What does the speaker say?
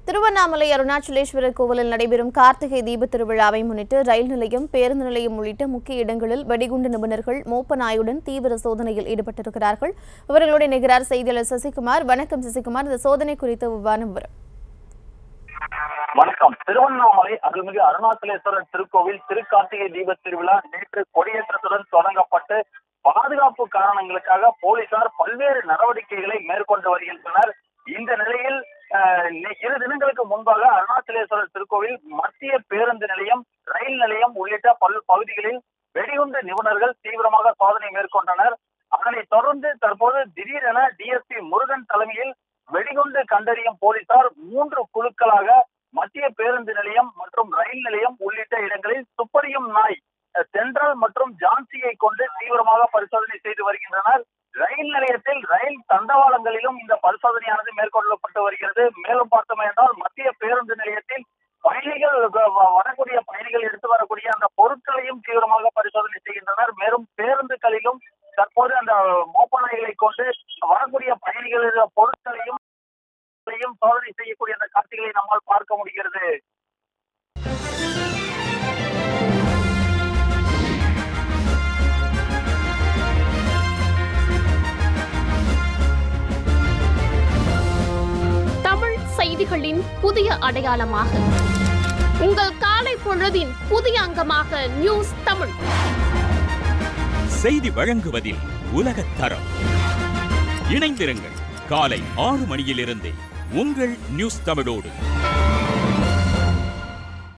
திருவண்ணாமலை அருணாச்சலேஸ்வரர் கோவிலில் நடைபெறும் கார்த்திகை தீபத் திருவிழாவை முன்னிட்டு ரயில் நிலையம் பேருந்து நிலையம் உள்ளிட்ட முக்கிய இடங்களில் வெடிகுண்டு நிபுணர்கள் மோப்ப நாயுடன் தீவிர சோதனையில் ஈடுபட்டிருக்கிறார்கள் இவர்களுடைய நிகரார் செய்தியாளர் சசிகுமார் வணக்கம் சசிகுமார் இந்த சோதனை குறித்த விரிவான விவரம் வணக்கம் திருவண்ணாமலை அருள்மிகு அருணாச்சலேஸ்வரர் திருக்கோவில் திருக்கார்த்திகை தீப திருவிழா நேற்று கொடியேற்றத்துடன் தொடங்கப்பட்டு பாதுகாப்பு காரணங்களுக்காக போலீசார் பல்வேறு நடவடிக்கைகளை மேற்கொண்டு வருகின்றனர் இந்த நிலையில் அஹ், நி- இரு தினங்களுக்கு முன்பாக அருணாச்சலேஸ்வரர் திருக்கோவில் மத்திய பேருந்து நிலையம் ரயில் நிலையம் உள்ளிட்ட பல் பகுதிகளில் வெடிகுண்டு நிபுணர்கள் தீவிரமாக சோதனை மேற்கொண்டனர் அதனைத் தொடர்ந்து தற்போது திடீரென டிஎஸ்பி முருகன் தலைமையில் வெடிகுண்டு கண்டறியும் போலீசார் மூன்று குழுக்களாக மத்திய பேருந்து நிலையம் மற்றும் ரயில் நிலையம் உள்ளிட்ட இடங்களில் துப்பறியும் நாய் அஹ், சென்ட்ரல் மற்றும் ஜான்சியை கொண்டு தீவிரமாக பரிசோதனை செய்து வருகின்றனர் ரயில் நிலையத்தில் ரயில் தண்டவாளங்களிலும் இந்த பரிசோதனையானது மேற்கொள்ளப்பட்டு வருகிறது மேலும் பார்த்தோம் என்றால் மத்திய பேருந்து நிலையத்தில் பயணிகள் வ- வ- வரக்கூடிய பயணிகள் எடுத்து வரக்கூடிய அந்த பொருட்களையும் தீவிரமாக பரிசோதனை செய்கின்றனர் மேலும் பேருந்துகளிலும் தற்போது அந்த மோப்ப நாய்களை கொண்டு வரக்கூடிய பயணிகள் பொருட்களையும் பொருட்களையும் சோதனை செய்யக்கூடிய அந்த காட்சிகளை நம்மால் பார்க்க முடிகிறது தமிழ் செய்திகளின் புதிய அடையாளமாக உங்கள் காலை பொழுதின் புதிய அங்கமாக நியூஸ் தமிழ் செய்தி வழங்குவதில் உலகத் தரம் இணைந்திருங்கள் காலை ஆறு மணியிலிருந்தே உங்கள் நியூஸ் தமிழோடு